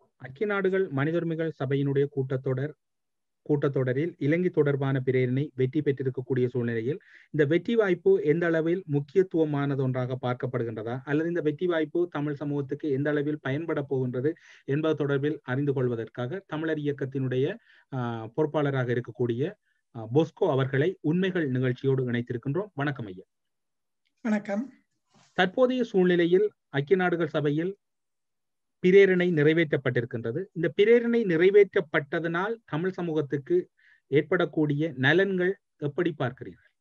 ஐக்கிய நாடுகள் மனித உரிமைகள் சபையினுடைய கூட்டத்தொடர் கூட்டத்தொடரில் இலங்கை தொடர்பான பிரேரணை வெற்றி பெற்றிருக்கக்கூடிய சூழ்நிலையில் இந்த வெற்றி வாய்ப்பு எந்த அளவில் முக்கியத்துவமானது ஒன்றாக பார்க்கப்படுகின்றதா அல்லது இந்த வெற்றி வாய்ப்பு தமிழ் சமூகத்துக்கு எந்த அளவில் பயன்பட போகின்றது என்பது தொடர்பில் அறிந்து கொள்வதற்காக தமிழர் இயக்கத்தினுடைய பொறுப்பாளராக இருக்கக்கூடிய பொஸ்கோ அவர்களை உண்மைகள் நிகழ்ச்சியோடு இணைத்திருக்கின்றோம் வணக்கம் ஐயா வணக்கம் தற்போதைய சூழ்நிலையில் ஐக்கிய நாடுகள் சபையில் பிரேரணை நிறைவேற்றப்பட்டிருக்கின்றது இந்த பிரேரணை நிறைவேற்றப்பட்டதனால் தமிழ் சமூகத்துக்கு ஏற்படக்கூடிய நலன்கள் எப்படி பார்க்கிறீர்கள்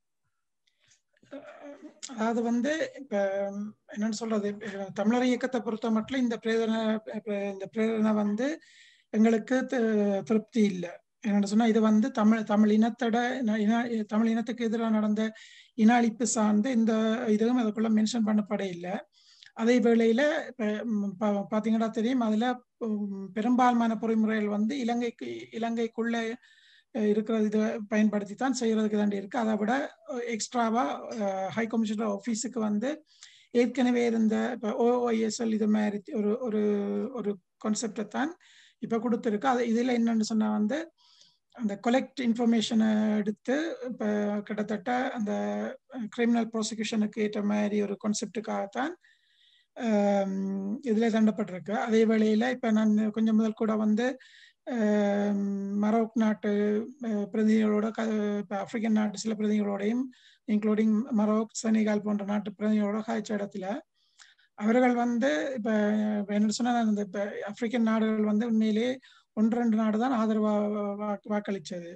அதாவது வந்து இப்ப என்னன்னு சொல்றது தமிழர் இயக்கத்தை பொறுத்த மட்டும் இந்த பிரேரணை இந்த பிரேரணை வந்து எங்களுக்கு திருப்தி இல்லை என்னன்னு சொன்னா இது வந்து தமிழ் தமிழ் இனத்தோட இன தமிழ் இனத்துக்கு எதிராக நடந்த இன அழிப்பு சார்ந்து இந்த இதுவும் அதுக்குள்ள மென்ஷன் பண்ணப்பட இல்லை அதே வேளையில பாத்தீங்கன்னா தெரியும் அதுல பெரும்பான்மையான பொறிமுறைகள் வந்து இலங்கைக்கு இலங்கைக்குள்ள இருக்கிற இதை பயன்படுத்தி தான் செய்யறதுக்கு தாண்டி இருக்கு அதை விட எக்ஸ்ட்ராவா ஹை கமிஷனர் ஆஃபீஸுக்கு வந்து ஏற்கனவே இருந்த இப்போ ஓஒஎஸ்எல் இது மாதிரி ஒரு ஒரு ஒரு கான்செப்டை தான் இப்போ கொடுத்துருக்கு அது இதில் என்னன்னு சொன்னால் வந்து அந்த கொலெக்ட் இன்ஃபர்மேஷனை எடுத்து இப்போ கிட்டத்தட்ட அந்த கிரிமினல் ப்ராசிக்யூஷனுக்கு ஏற்ற மாதிரி ஒரு கான்செப்டுக்காகத்தான் இதில் தண்டப்பட்டிருக்கு அதே வேளையில் இப்போ நான் கொஞ்சம் முதல் கூட வந்து மரோக் நாட்டு பிரதிநிதிகளோட க இப்போ ஆப்பிரிக்கன் நாட்டு சில பிரதிநிதிகளோடையும் இன்க்ளூடிங் மரோக் செனிகால் போன்ற நாட்டு பிரதிநிதிகளோட காய்ச்ச இடத்துல அவர்கள் வந்து இப்போ என்ன சொன்னால் இந்த இப்போ ஆப்பிரிக்கன் நாடுகள் வந்து உண்மையிலேயே ஒன்று ரெண்டு நாடு தான் ஆதரவாக வாக்களிச்சது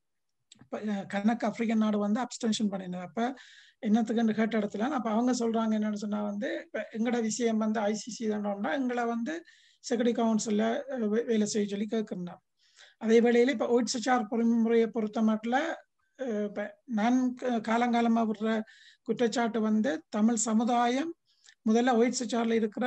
கணக்கு ஆப்பிரிக்கன் நாடு வந்து அப்டென்ஷன் பண்ணினது அப்போ என்னத்துக்குன்னு கேட்ட இடத்துல அப்போ அவங்க சொல்றாங்க என்னன்னு சொன்னா வந்து இப்போ எங்களோட விஷயம் வந்து ஐசிசி தானோம்னா எங்களை வந்து செக்யூரிட்டி கவுன்சில்ல வேலை செய்ய சொல்லி கேட்கணும் அதே வேளையில இப்போ ஓய்ட்ஸ்ஆர் பொறிமுறையை பொறுத்த மட்டும் இப்போ நான் காலங்காலமாக விடுற குற்றச்சாட்டு வந்து தமிழ் சமுதாயம் முதல்ல ஒயிட்ஸ்ஆர்ல இருக்கிற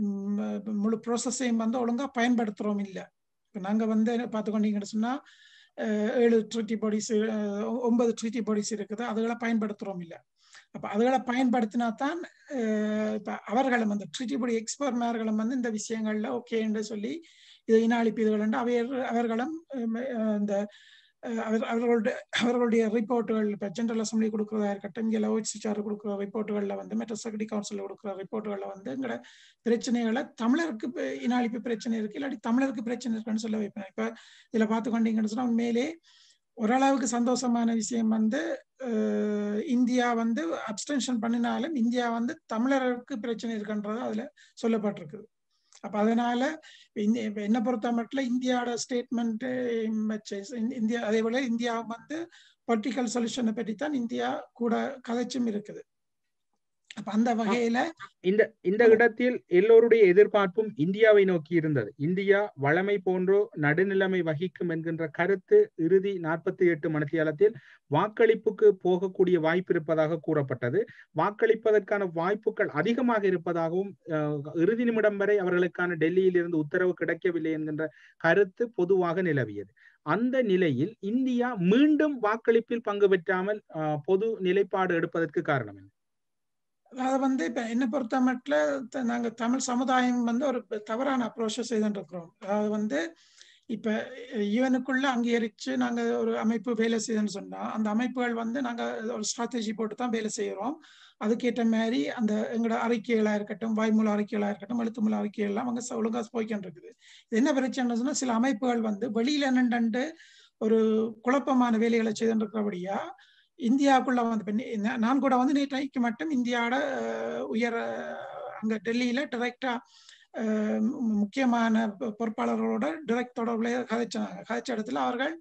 முழு ப்ரோசஸையும் வந்து ஒழுங்கா பயன்படுத்துறோம் இல்லை இப்போ நாங்கள் வந்து பார்த்துக்கொண்டீங்கன்னு சொன்னா ஏழு ட்ரீட்டி பாடிஸ் ஒன்பது ட்ரீட்டி பாடிஸ் இருக்குது அதுகளை பயன்படுத்துறோம் இல்லை அப்ப அதுகளை பயன்படுத்தினா தான் இப்ப அவர்களும் அந்த ட்ரீட்டி பாடி எக்ஸ்பர்ட்மார்களும் வந்து இந்த விஷயங்கள்ல ஓகேன்னு சொல்லி இது இன அழிப்பீர்கள் அவர் அவர்களும் இந்த அவர்களுடைய அவர்களுடைய ரிப்போர்ட்டுகள் இப்போ ஜென்ரல் அசம்பிளி கொடுக்குறதா இருக்கட்டும் இங்கே ஓஹெச்ஆர் கொடுக்குற ரிப்போர்ட்டுகளில் வந்து மெட்ரோ செக்யூரிட்டி கவுன்சில் கொடுக்குற ரிப்போர்ட்டுகளில் வந்து எங்களோட பிரச்சனைகளை தமிழருக்கு இன அழிப்பு பிரச்சனை இருக்கு இல்லாட்டி தமிழருக்கு பிரச்சனை இருக்குன்னு சொல்ல வைப்பேன் இப்போ இதில் பார்த்து கொண்டீங்கன்னு சொன்னால் உண்மையிலே ஓரளவுக்கு சந்தோஷமான விஷயம் வந்து இந்தியா வந்து அப்டென்ஷன் பண்ணினாலும் இந்தியா வந்து தமிழருக்கு பிரச்சனை இருக்குன்றது அதுல சொல்லப்பட்டிருக்குது அப்ப அதனால என்ன பொறுத்த மட்டும் இந்தியாவோட ஸ்டேட்மெண்ட் இந்தியா அதே போல இந்தியா வந்து பொலிட்டிக்கல் சொல்யூஷனை பற்றி தான் இந்தியா கூட கதைச்சும் இருக்குது அப்ப அந்த வகையில இந்த இந்த இடத்தில் எல்லோருடைய எதிர்பார்ப்பும் இந்தியாவை நோக்கி இருந்தது இந்தியா வளமை போன்றோ நடுநிலைமை வகிக்கும் என்கின்ற கருத்து இறுதி நாற்பத்தி எட்டு மணித்தியாலத்தில் வாக்களிப்புக்கு போகக்கூடிய வாய்ப்பு இருப்பதாக கூறப்பட்டது வாக்களிப்பதற்கான வாய்ப்புகள் அதிகமாக இருப்பதாகவும் இறுதி நிமிடம் வரை அவர்களுக்கான டெல்லியில் இருந்து உத்தரவு கிடைக்கவில்லை என்கின்ற கருத்து பொதுவாக நிலவியது அந்த நிலையில் இந்தியா மீண்டும் வாக்களிப்பில் பங்கு பெற்றாமல் பொது நிலைப்பாடு எடுப்பதற்கு காரணம் என்ன அதை வந்து இப்ப என்ன பொறுத்த மட்டும் நாங்க தமிழ் சமுதாயம் வந்து ஒரு தவறான அப்ரோச்சை செய்துட்டு இருக்கிறோம் அதாவது வந்து இப்ப ஈவனுக்குள்ள அங்கீகரிச்சு நாங்க ஒரு அமைப்பு வேலை செய்யணும்னு சொன்னா அந்த அமைப்புகள் வந்து நாங்க ஒரு ஸ்ட்ராட்டஜி போட்டு தான் வேலை செய்யறோம் அதுக்கேற்ற மாதிரி அந்த எங்களோட அறிக்கைகளா இருக்கட்டும் வாய்மூல அறிக்கைகளா இருக்கட்டும் எழுத்துமூல அறிக்கைகள் எல்லாம் அங்க ஒழுங்கா போய்க்கிட்டு இருக்குது இது என்ன பிரச்சனை சொன்னா சில அமைப்புகள் வந்து வெளியில நின்று ஒரு குழப்பமான வேலைகளை செய்துட்டு இருக்கிறபடியா இந்தியாவுக்குள்ள வந்து நான் கூட வந்து நேற்றைக்கு மட்டும் இந்தியாவோட உயர் அங்க டெல்லியில டைரக்டா முக்கியமான பொறுப்பாளர்களோட டிரெக்ட் தொடர்புல கதைச்சாங்க கதைச்ச இடத்துல அவர்கள்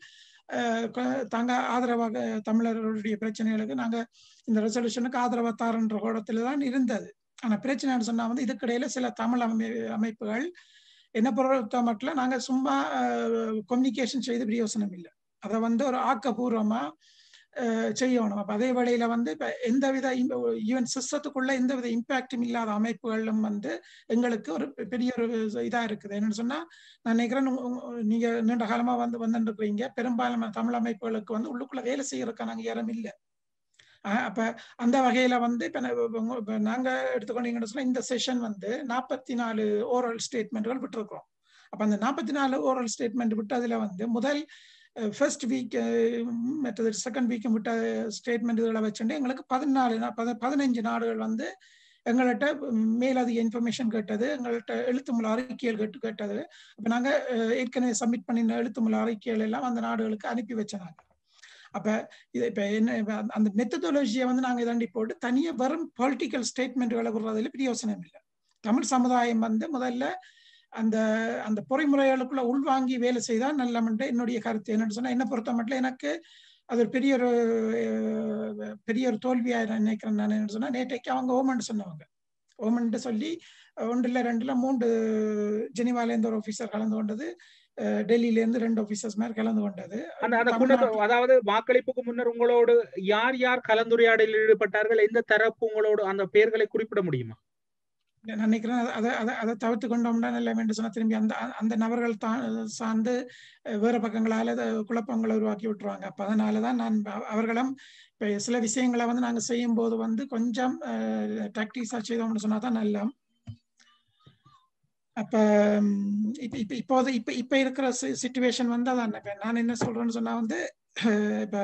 தாங்க ஆதரவாக தமிழர்களுடைய பிரச்சனைகளுக்கு நாங்க இந்த ரெசல்யூஷனுக்கு ஆதரவா தாரன்ற கோடத்துல தான் இருந்தது ஆனா பிரச்சனை சொன்னா வந்து இதுக்கிடையில சில தமிழ் அமை அமைப்புகள் என்ன பொறுத்த மட்டும் நாங்க சும்மா கம்யூனிகேஷன் செய்து பிரயோசனம் இல்லை அதை வந்து ஒரு ஆக்கப்பூர்வமா செய்யணும் அப்ப அதே வேளையில வந்து இப்ப எந்தவித ஈவன் சிஸ்டத்துக்குள்ள எந்தவித இம்பாக்டும் இல்லாத அமைப்புகளும் வந்து எங்களுக்கு ஒரு பெரிய ஒரு இதா இருக்குது என்னன்னு சொன்னா நான் நினைக்கிறேன் நீங்க நீண்ட காலமா வந்து வந்துட்டு இருக்கிறீங்க பெரும்பாலான தமிழ் அமைப்புகளுக்கு வந்து உள்ளுக்குள்ள வேலை செய்யறதுக்கான அங்கீகாரம் இல்லை அப்ப அந்த வகையில வந்து இப்ப நாங்க எடுத்துக்கொண்டீங்கன்னு சொன்னா இந்த செஷன் வந்து நாற்பத்தி நாலு ஓரல் ஸ்டேட்மெண்ட்கள் விட்டுருக்கோம் அப்ப அந்த நாற்பத்தி நாலு ஓரல் ஸ்டேட்மெண்ட் விட்டு அதுல வந்து முதல் ஃபர்ஸ்ட் வீக் மற்றது செகண்ட் வீக்கும் விட்ட ஸ்டேட்மெண்ட் இதில் வச்சுட்டு எங்களுக்கு பதினாலு பதினஞ்சு நாடுகள் வந்து எங்கள்கிட்ட மேலதிக இன்ஃபர்மேஷன் கேட்டது எங்கள்கிட்ட எழுத்துமுள்ள அறிக்கைகள் கேட்டு கேட்டது அப்போ நாங்கள் ஏற்கனவே சப்மிட் பண்ணின எழுத்துமுள்ள அறிக்கைகள் எல்லாம் அந்த நாடுகளுக்கு அனுப்பி வச்சனாங்க அப்ப இது இப்ப என்ன அந்த மெத்தடாலஜியை வந்து நாங்க இதாண்டி போட்டு தனியா வெறும் பொலிட்டிக்கல் ஸ்டேட்மெண்ட்களை விடுறதுல பிரயோசனம் இல்லை தமிழ் சமுதாயம் வந்து முதல்ல அந்த அந்த பொறிமுறைகளுக்குள்ள உள்வாங்கி வேலை செய்தால் நல்லமென்று என்னுடைய கருத்து என்னன்னு சொன்னா என்ன பொறுத்த மட்டும் எனக்கு அது ஒரு பெரிய ஒரு பெரிய ஒரு தோல்வியா நினைக்கிறேன் நான் என்ன சொன்னா நேற்றைக்கு அவங்க ஓமன் சொன்னவங்க ஓமன்ட்டு சொல்லி ஒன்றுல ரெண்டுல மூன்று ஜெனிவால இருந்து ஒரு ஆஃபீஸர் கலந்து கொண்டது டெல்லியில இருந்து ரெண்டு ஆபீசர்ஸ் மாதிரி கலந்து கொண்டது அந்த அந்த கூட்டத்தில் அதாவது வாக்களிப்புக்கு முன்னர் உங்களோடு யார் யார் கலந்துரையாடலில் ஈடுபட்டார்கள் எந்த தரப்பு உங்களோடு அந்த பெயர்களை குறிப்பிட முடியுமா நான் நினைக்கிறேன் அதை அதை அதை தவிர்த்து கொண்டோம்னா நல்ல வேண்டும் சொன்னா திரும்பி அந்த அந்த நபர்கள் தான் சார்ந்து வேற பக்கங்களால குழப்பங்களை உருவாக்கி விட்டுருவாங்க அப்ப அதனாலதான் நான் அவர்களும் இப்ப சில விஷயங்களை வந்து நாங்க செய்யும் போது வந்து கொஞ்சம் டாக்டிஸா செய்தோம்னு சொன்னா தான் நல்ல அப்ப இப்ப இப்ப இப்போது இப்ப இப்ப இருக்கிற சுச்சுவேஷன் வந்து அதான் இப்ப நான் என்ன சொல்றேன்னு சொன்னா வந்து இப்ப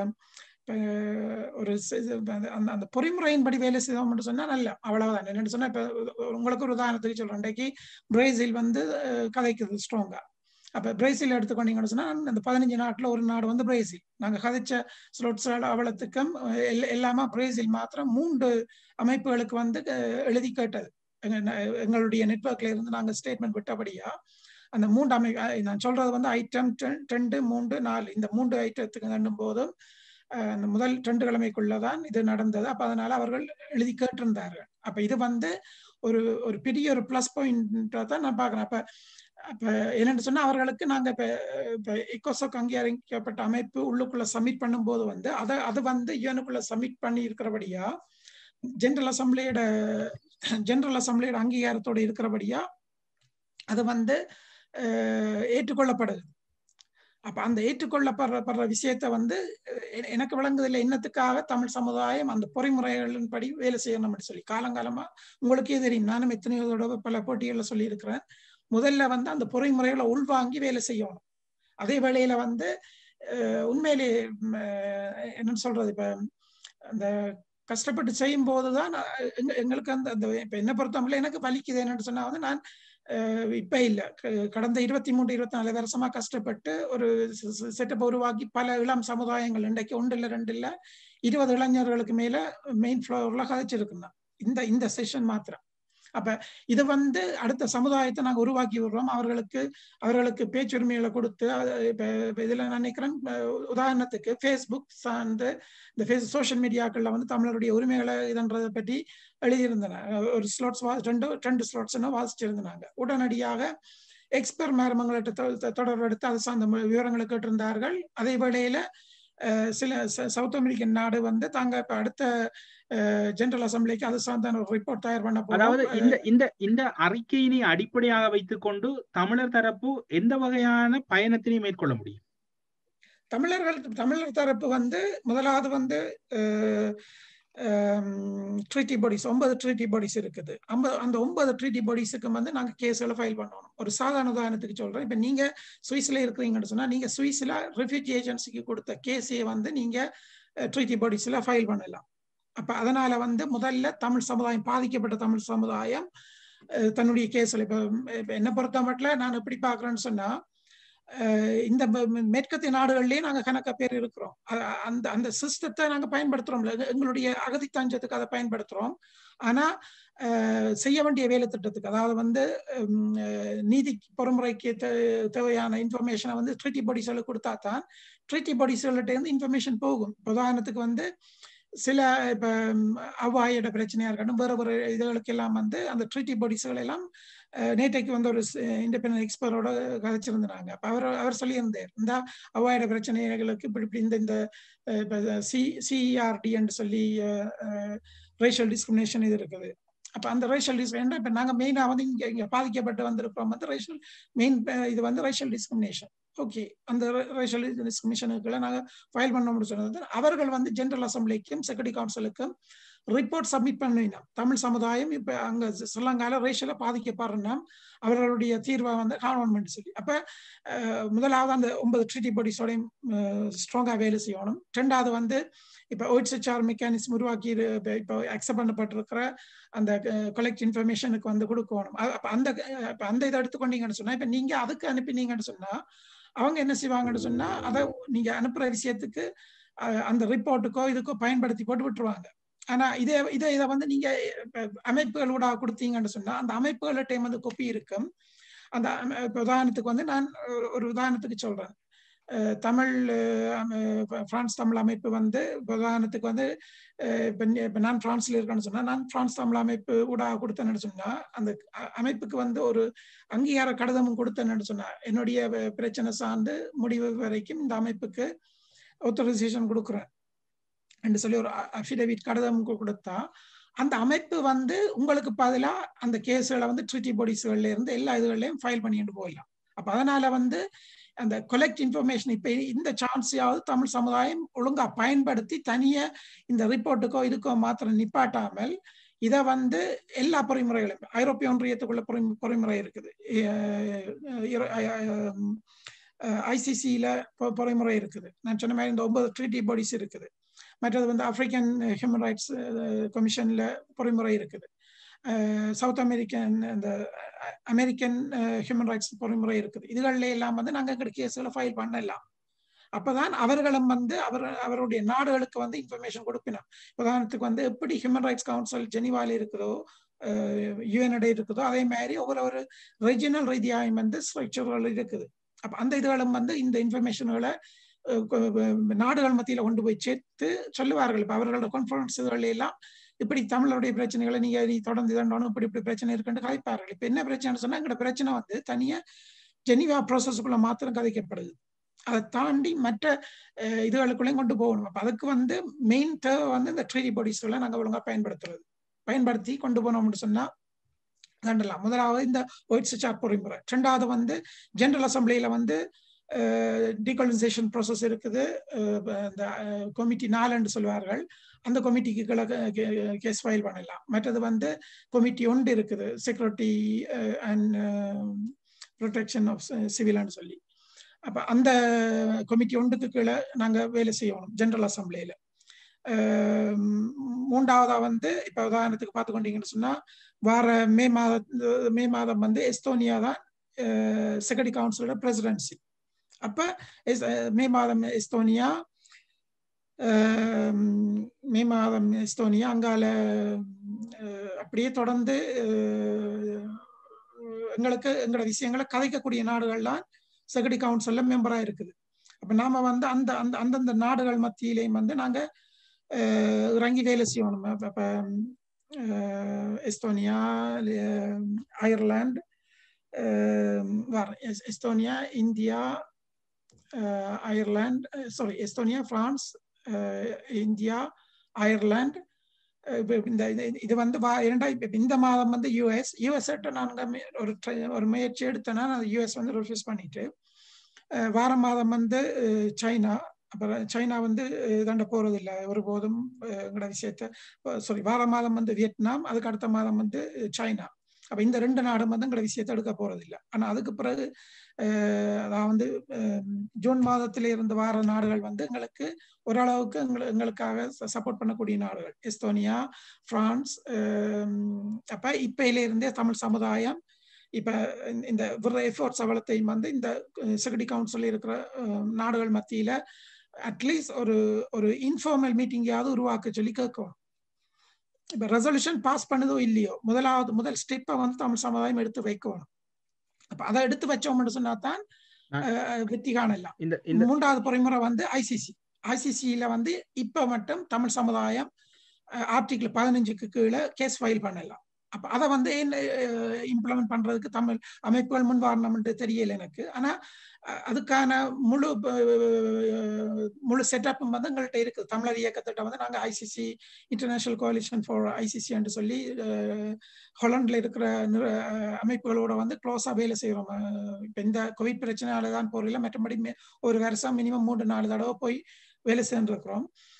ஒரு அந்த அந்த பொறிமுறையின்படி வேலை செய்தோம்னு சொன்னா நல்ல அவ்வளவுதான் என்னன்னு சொன்னா இப்ப உங்களுக்கு ஒரு உதாரணத்துக்கு சொல்றேன் இன்றைக்கு பிரேசில் வந்து கதைக்குது ஸ்ட்ராங்கா அப்ப பிரேசில் எடுத்துக்கொண்டீங்கன்னு சொன்னா அந்த பதினஞ்சு நாட்டுல ஒரு நாடு வந்து பிரேசில் நாங்க கதைச்ச ஸ்லோட்ஸ் அவலத்துக்கும் எல்லாமே பிரேசில் மாத்திரம் மூன்று அமைப்புகளுக்கு வந்து எழுதி கேட்டது எங்களுடைய நெட்ஒர்க்ல இருந்து நாங்க ஸ்டேட்மெண்ட் விட்டபடியா அந்த மூன்று அமை நான் சொல்றது வந்து ஐட்டம் ரெண்டு மூன்று நாலு இந்த மூன்று ஐட்டத்துக்கு கண்டும் போதும் அந்த முதல் ரெண்டு கிழமைக்குள்ளதான் இது நடந்தது அப்ப அதனால அவர்கள் எழுதி கேட்டிருந்தார்கள் அப்ப இது வந்து ஒரு ஒரு பெரிய ஒரு பிளஸ் பாயிண்டா தான் நான் பாக்குறேன் அப்ப அப்ப என்னன்னு சொன்னா அவர்களுக்கு நாங்க இப்ப இப்ப இக்கோசோக் அங்கீகரிக்கப்பட்ட அமைப்பு உள்ளுக்குள்ள சப்மிட் பண்ணும்போது வந்து அதை அது வந்து யூனுக்குள்ள சப்மிட் பண்ணி இருக்கிறபடியா ஜெனரல் அசம்பிளியோட ஜெனரல் அசம்பிளியோட அங்கீகாரத்தோட இருக்கிறபடியா அது வந்து ஏற்றுக்கொள்ளப்படுது அப்ப அந்த ஏற்றுக்கொள்ளப்படுற படுற விஷயத்த வந்து எனக்கு விளங்குதில்லை என்னத்துக்காக தமிழ் சமுதாயம் அந்த பொறிமுறைகளின் படி வேலை செய்யணும் சொல்லி காலங்காலமா உங்களுக்கே தெரியும் நானும் எத்தனையோ தடவை பல போட்டிகளில் சொல்லி இருக்கிறேன் முதல்ல வந்து அந்த பொறிமுறைகளை உள்வாங்கி வேலை செய்யணும் அதே வேளையில வந்து உண்மையிலே என்னன்னு சொல்றது இப்ப அந்த கஷ்டப்பட்டு செய்யும் போதுதான் எங்களுக்கு அந்த அந்த இப்ப என்ன பொறுத்தவரை எனக்கு வலிக்குது என்னன்னு சொன்னா வந்து நான் இப்ப இல்ல கடந்த இருபத்தி மூன்று இருபத்தி நாலு வருஷமா கஷ்டப்பட்டு ஒரு செட்டப் உருவாக்கி பல இளம் சமுதாயங்கள் இன்றைக்கு ஒன்று இல்ல ரெண்டு இல்ல இருபது இளைஞர்களுக்கு மேல மெயின் ஃப்ளோர்ல கதைச்சிருக்குன்னா இந்த இந்த செஷன் மாத்திரம் அப்ப இது வந்து அடுத்த சமுதாயத்தை நாங்க உருவாக்கி விடுறோம் அவர்களுக்கு அவர்களுக்கு பேச்சுரிமைகளை கொடுத்து இப்ப இதுல நான் நினைக்கிறேன் உதாரணத்துக்கு ஃபேஸ்புக் சார்ந்து இந்த ஃபேஸ் சோஷியல் மீடியாக்கள்ல வந்து தமிழருடைய உரிமைகளை இதன்றதை பற்றி எழுதியிருந்தன ஒரு ஸ்லாட்ஸ் வா ரெண்டு ரெண்டு ஸ்லாட்ஸ் வாசிச்சிருந்தாங்க உடனடியாக எக்ஸ்பர் மேரமங்கள்ட்ட தொடர்பு எடுத்து அது சார்ந்த விவரங்களை கேட்டிருந்தார்கள் அதே வேளையில சில சவுத் அமெரிக்கன் நாடு வந்து தாங்க இப்ப அடுத்த ஜெனரல் அசம்பிளிக்கு அது சார்ந்த ஒரு ரிப்போர்ட் தயார் பண்ண அதாவது இந்த இந்த இந்த அறிக்கையினை அடிப்படையாக வைத்துக் கொண்டு தமிழர் தரப்பு எந்த வகையான பயணத்தினை மேற்கொள்ள முடியும் தமிழர்கள் தமிழர் தரப்பு வந்து முதலாவது வந்து ட்ரீட்டி பாடிஸ் ஒன்பது ட்ரீட்டி பாடிஸ் இருக்குது ஐம்பது அந்த ஒன்பது ட்ரீட்டி பாடிஸுக்கு வந்து நாங்கள் கேஸ்களை ஃபைல் பண்ணணும் ஒரு சாதாரண உதாரணத்துக்கு சொல்கிறேன் இப்போ நீங்கள் சுவிஸில் இருக்கிறீங்கன்னு சொன்னால் நீங்கள் சுவிஸில் ரெஃப்யூஜி ஏஜென்சிக்கு கொடுத்த கேஸையை வந்து நீங்கள் ட்ரீட்டி பாடிஸில் ஃபைல் பண்ணலாம் அப்போ அதனால வந்து முதல்ல தமிழ் சமுதாயம் பாதிக்கப்பட்ட தமிழ் சமுதாயம் தன்னுடைய கேஸில் இப்போ என்ன பொறுத்த மட்டும் நான் எப்படி பார்க்குறேன்னு சொன்னால் இந்த மேற்கத்திய நாடுகள்லயே நாங்க கணக்க பேர் இருக்கிறோம் அந்த அந்த சிஸ்டத்தை நாங்க பயன்படுத்துறோம்ல எங்களுடைய அகதித்தாஞ்சத்துக்கு அதை பயன்படுத்துறோம் ஆனா செய்ய வேண்டிய வேலை திட்டத்துக்கு அதாவது வந்து நீதி பொறுமுறைக்கு தேவையான இன்ஃபர்மேஷனை வந்து ட்ரீட்டி பாடிஸ்களுக்கு கொடுத்தா தான் ட்ரீட்டி பாடிஸ்கள்கிட்ட இருந்து இன்ஃபர்மேஷன் போகும் உதாரணத்துக்கு வந்து சில இப்ப அவ்வாயோட பிரச்சனையா இருக்கட்டும் வேற வேற இதுகளுக்கு எல்லாம் வந்து அந்த ட்ரீட்டி பாடிஸ்கள் எல்லாம் நேற்றைக்கு வந்து ஒரு இண்டிபெண்ட் எக்ஸ்பரோட கதைச்சிருந்தாங்க அப்ப அவர் அவர் சொல்லியிருந்தார் இந்த அவ்வாயோட பிரச்சனைகளுக்கு இப்படி இப்படி இந்த இந்த சி சிஆர்டின்னு சொல்லி ரேஷியல் டிஸ்கிரிமினேஷன் இது இருக்குது அப்ப அந்த ரேஷியல் டிஸ்கிரிமினேஷன் இப்ப நாங்க மெயினா வந்து இங்க இங்க பாதிக்கப்பட்டு வந்திருக்கிறோம் வந்து ரேஷியல் மெயின் இது வந்து ரேஷியல் டிஸ்கிரிமினேஷன் ஓகே அந்த ரேஷியல் டிஸ்கிரிமினேஷனுக்குள்ள நாங்க ஃபைல் பண்ண முடியும் சொன்னது அவர்கள் வந்து ஜெனரல் அசம்பிளிக்கும் செக்யூரிட்டி கவுன்சிலுக்கும் ரிப்போர்ட் சப்மிட் பண்ணினோம் தமிழ் சமுதாயம் இப்ப அங்க ஸ்ரீலங்கால ரேஷியல பாதிக்கப்படுறோம் அவர்களுடைய தீர்வை வந்து காணணும் சொல்லி அப்ப முதலாவது அந்த ஒன்பது ட்ரீட்டி பாடிஸோடையும் ஸ்ட்ராங்கா வேலை செய்யணும் ரெண்டாவது வந்து இப்ப ஓய்ட்ஸ்ஆர் மெக்கானிசம் உருவாக்கி இப்போ அக்செப்ட் பண்ணப்பட்டிருக்கிற அந்த கலெக்ட் இன்ஃபர்மேஷனுக்கு வந்து கொடுக்கணும் அந்த அந்த இதை எடுத்துக்கொண்டீங்கன்னு சொன்னா இப்ப நீங்க அதுக்கு அனுப்பினீங்கன்னு சொன்னா அவங்க என்ன செய்வாங்கன்னு சொன்னா அதை நீங்க அனுப்புற விஷயத்துக்கு அந்த ரிப்போர்ட்டுக்கோ இதுக்கோ பயன்படுத்தி போட்டு விட்டுருவாங்க ஆனா இதே இதை இதை வந்து நீங்க அமைப்புகளோட கொடுத்தீங்கன்னு சொன்னா அந்த அமைப்புகள டைம் வந்து கொப்பி இருக்கும் அந்த உதாரணத்துக்கு வந்து நான் ஒரு உதாரணத்துக்கு சொல்றேன் தமிழ் பிரான்ஸ் தமிழ் அமைப்பு வந்து உதாரணத்துக்கு வந்து இப்போ நான் பிரான்ஸ்ல இருக்கேன்னு சொன்னா நான் பிரான்ஸ் தமிழ் அமைப்பு ஊடா கொடுத்தேன்னு சொன்னா அந்த அமைப்புக்கு வந்து ஒரு அங்கீகார கடிதமும் கொடுத்தேன்னு சொன்னா என்னுடைய பிரச்சனை சார்ந்து முடிவு வரைக்கும் இந்த அமைப்புக்கு ஆத்தரைசேஷன் கொடுக்குறேன் என்று சொல்லி ஒரு அஃபிடவிட் கடிதம் கொடுத்தா அந்த அமைப்பு வந்து உங்களுக்கு பதிலாக அந்த கேஸுகளை வந்து ட்ரிட்டி பாடிஸ்கள்ல இருந்து எல்லா இதுகளையும் ஃபைல் பண்ணிட்டு போயிடலாம் அப்ப அதனால வந்து அந்த கொலெக்ட் இன்ஃபர்மேஷன் இப்ப இந்த சான்ஸையாவது தமிழ் சமுதாயம் ஒழுங்கா பயன்படுத்தி தனிய இந்த ரிப்போர்ட்டுக்கோ இதுக்கோ மாத்திரம் நிப்பாட்டாமல் இதை வந்து எல்லா பொறிமுறைகளும் ஐரோப்பிய ஒன்றியத்துக்குள்ள பொறி பொறிமுறை இருக்குது ஐசிசியில பொறிமுறை இருக்குது நான் சொன்ன மாதிரி இந்த ஒன்பது ட்ரீட்டி பாடிஸ் இருக்குது மற்றது வந்து ஆப்பிரிக்கன் ஹியூமன் ரைட்ஸ் கமிஷன்ல பொறிமுறை இருக்குது சவுத் அமெரிக்கன் இந்த அமெரிக்கன் ஹியூமன் ரைட்ஸ் பொறிமுறை இருக்குது இதுகள்ல எல்லாம் வந்து நாங்கள் எங்க கேஸுகளை ஃபைல் பண்ணலாம் அப்பதான் அவர்களும் வந்து அவர் அவருடைய நாடுகளுக்கு வந்து இன்ஃபர்மேஷன் கொடுப்பினோம் உதாரணத்துக்கு வந்து எப்படி ஹியூமன் ரைட்ஸ் கவுன்சில் ஜெனிவால இருக்குதோ யுஎன்எடை இருக்குதோ அதே மாதிரி ஒவ்வொரு ஒரு ரெஜினல் ரீதியாயும் வந்து ஸ்ட்ரக்சர்கள் இருக்குது அப்ப அந்த இதுகளும் வந்து இந்த இன்ஃபர்மேஷன்களை நாடுகள் மத்தியில கொண்டு போய் சேர்த்து சொல்லுவார்கள் இப்ப அவர்களோட கான்ஃபரன்ஸுகள் எல்லாம் இப்படி தமிழருடைய பிரச்சனைகளை நீங்க நீ தொடர்ந்து இதண்டோனும் இப்படி இப்படி பிரச்சனை இருக்குன்னு கலைப்பார்கள் இப்ப என்ன பிரச்சனை சொன்னா எங்களோட பிரச்சனை வந்து தனியா ஜெனிவா ப்ராசஸ்க்குள்ள மாத்திரம் கதைக்கப்படுது அதை தாண்டி மற்ற இதுகளுக்குள்ளேயும் கொண்டு போகணும் அப்ப அதுக்கு வந்து மெயின் தேவை வந்து இந்த ட்ரீடி பாடிஸ்களை நாங்க ஒழுங்கா பயன்படுத்துறது பயன்படுத்தி கொண்டு போனோம்னு சொன்னா கண்டலாம் முதலாவது இந்த ஒயிட் சார் பொறிமுறை ரெண்டாவது வந்து ஜெனரல் அசம்பிளியில வந்து டீகலனைசேஷன் ப்ராசஸ் இருக்குது இந்த கமிட்டி நாலுன்னு சொல்லுவார்கள் அந்த கமிட்டிக்கு கேஸ் ஃபைல் பண்ணலாம் மற்றது வந்து கமிட்டி ஒன்று இருக்குது செக்யூரிட்டி அண்ட் ப்ரொடெக்ஷன் ஆஃப் சிவில்னு சொல்லி அப்போ அந்த கமிட்டி ஒன்றுக்கு கீழே நாங்கள் வேலை செய்யணும் ஜெனரல் அசம்பிளியில் மூன்றாவதா வந்து இப்போ உதாரணத்துக்கு பார்த்து கொண்டீங்கன்னு சொன்னால் வார மே மாதம் மே மாதம் வந்து எஸ்தோனியா தான் செக்யூரிட்டி கவுன்சிலோட பிரசிடென்சி அப்ப மே மாதம் எஸ்தோனியா மே மாதம் எஸ்தோனியா அங்கால அப்படியே தொடர்ந்து எங்களுக்கு எங்களோட விஷயங்களை கதைக்கக்கூடிய நாடுகள்லாம் செக்யூரிட்டி கவுன்சில்ல மெம்பரா இருக்குது அப்ப நாம வந்து அந்த அந்த அந்தந்த நாடுகள் மத்தியிலையும் வந்து நாங்க இறங்கி வேலை செய்யணும் இப்ப Estonia Ireland Estonia India Ireland sorry Estonia France India Ireland இந்த இது வந்து இரண்டாயிரம் இந்த மாதம் வந்து யூஎஸ் யூஎஸ் நாங்கள் ஒரு ஒரு முயற்சி எடுத்தோன்னா அது யூஎஸ் வந்து ரிஃப்யூஸ் பண்ணிட்டு வார மாதம் வந்து சைனா அப்புறம் சைனா வந்து தாண்ட போறது இல்லை ஒருபோதும் எங்களோட விஷயத்த சாரி வார மாதம் வந்து வியட்நாம் அதுக்கு அடுத்த மாதம் வந்து சைனா அப்ப இந்த ரெண்டு நாடும் வந்து எங்களோட விஷயத்தை எடுக்க போறது இல்லை ஆனா அதுக்கு பிறகு அதான் வந்து ஜூன் மாதத்தில இருந்து வார நாடுகள் வந்து எங்களுக்கு ஓரளவுக்கு எங்களுக்கு எங்களுக்காக சப்போர்ட் பண்ணக்கூடிய நாடுகள் எஸ்தோனியா பிரான்ஸ் அப்ப இப்பையில இருந்தே தமிழ் சமுதாயம் இப்ப இந்த விர எஃபோர்ட்ஸ் அவலத்தையும் வந்து இந்த செக்யூரிட்டி கவுன்சில் இருக்கிற நாடுகள் மத்தியில அட்லீஸ்ட் ஒரு ஒரு இன்ஃபார்மல் மீட்டிங்காவது உருவாக்க சொல்லி கேட்கணும் இப்ப ரெசல்யூஷன் பாஸ் பண்ணதோ இல்லையோ முதலாவது முதல் ஸ்டெப்பை வந்து தமிழ் சமுதாயம் எடுத்து வைக்கணும் அப்ப அதை எடுத்து வச்சோம்னு சொன்னா தான் வெற்றி காணலாம் மூன்றாவது பொறிமுறை வந்து ஐசிசி ஐசிசியில வந்து இப்ப மட்டும் தமிழ் சமுதாயம் ஆர்டிகிள் பதினஞ்சுக்கு கீழே கேஸ் ஃபைல் பண்ணலாம் அப்ப அதை வந்து இம்ப்ளிமெண்ட் பண்றதுக்கு தமிழ் அமைப்புகள் முன் வரணும்னு தெரியல எனக்கு ஆனா அதுக்கான முழு முழு செட்டப்பும் வந்து எங்கள்கிட்ட இருக்குது தமிழர் இயக்கத்திட்ட வந்து நாங்கள் ICC international coalition for ICC என்று சொல்லி ஹொலண்டில் இருக்கிற அமைப்புகளோட வந்து க்ளோஸாக வேலை செய்கிறோம் இப்போ இந்த கோவிட் பிரச்சனையால தான் போறதில்ல மற்றபடி ஒரு வருஷம் மினிமம் மூன்று நாலு தடவை போய் வேலை செஞ்சுருக்கிறோம்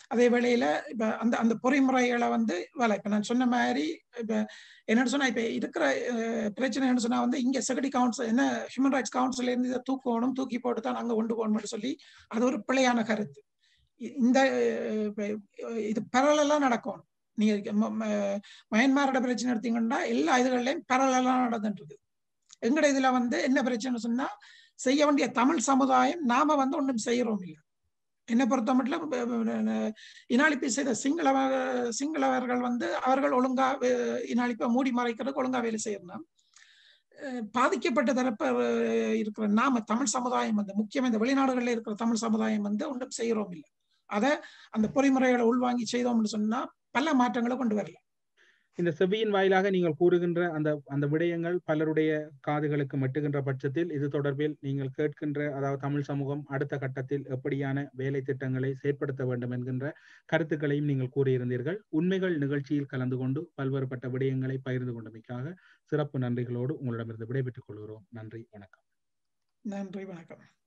அதே வேளையில இப்ப அந்த அந்த பொறிமுறைகளை வந்து வேலை இப்ப நான் சொன்ன மாதிரி இப்ப என்னன்னு சொன்னா இப்ப இருக்கிற பிரச்சனை என்ன சொன்னா வந்து இங்க செக்யூரிட்டி கவுன்சில் என்ன ஹியூமன் ரைட்ஸ் கவுன்சில் இருந்து இதை தூக்கணும் தூக்கி போட்டு தான் அங்க கொண்டு போகணும்னு சொல்லி அது ஒரு பிழையான கருத்து இந்த இது பரவலெல்லாம் நடக்கணும் நீங்க மயன்மாரோட பிரச்சனை எடுத்தீங்கன்னா எல்லா இதுகள்லயும் பரவலெல்லாம் நடந்துட்டு இருக்கு எங்கட இதுல வந்து என்ன பிரச்சனை சொன்னா செய்ய வேண்டிய தமிழ் சமுதாயம் நாம வந்து ஒன்றும் செய்யறோம் இல்லை என்னை பொறுத்த மட்டும் இனாளிப்பை செய்த சிங்கள சிங்களவர்கள் வந்து அவர்கள் ஒழுங்கா இனாளிப்பை மூடி மறைக்கிறதுக்கு ஒழுங்கா வேலை செய்யணும் பாதிக்கப்பட்ட தரப்ப இருக்கிற நாம தமிழ் சமுதாயம் வந்து முக்கியம் இந்த வெளிநாடுகளில் இருக்கிற தமிழ் சமுதாயம் வந்து ஒன்றும் செய்யறோம் இல்லை அதை அந்த பொறிமுறைகளை உள்வாங்கி செய்தோம்னு சொன்னா பல மாற்றங்களை கொண்டு வரல இந்த செவியின் வாயிலாக நீங்கள் கூறுகின்ற அந்த அந்த விடயங்கள் பலருடைய காதுகளுக்கு மெட்டுகின்ற பட்சத்தில் இது தொடர்பில் நீங்கள் கேட்கின்ற அதாவது தமிழ் சமூகம் அடுத்த கட்டத்தில் எப்படியான வேலை திட்டங்களை செயற்படுத்த வேண்டும் என்கின்ற கருத்துக்களையும் நீங்கள் கூறியிருந்தீர்கள் உண்மைகள் நிகழ்ச்சியில் கலந்து கொண்டு பல்வேறுபட்ட விடயங்களை பகிர்ந்து கொண்டமைக்காக சிறப்பு நன்றிகளோடு உங்களிடமிருந்து விடைபெற்றுக் கொள்கிறோம் நன்றி வணக்கம் நன்றி வணக்கம்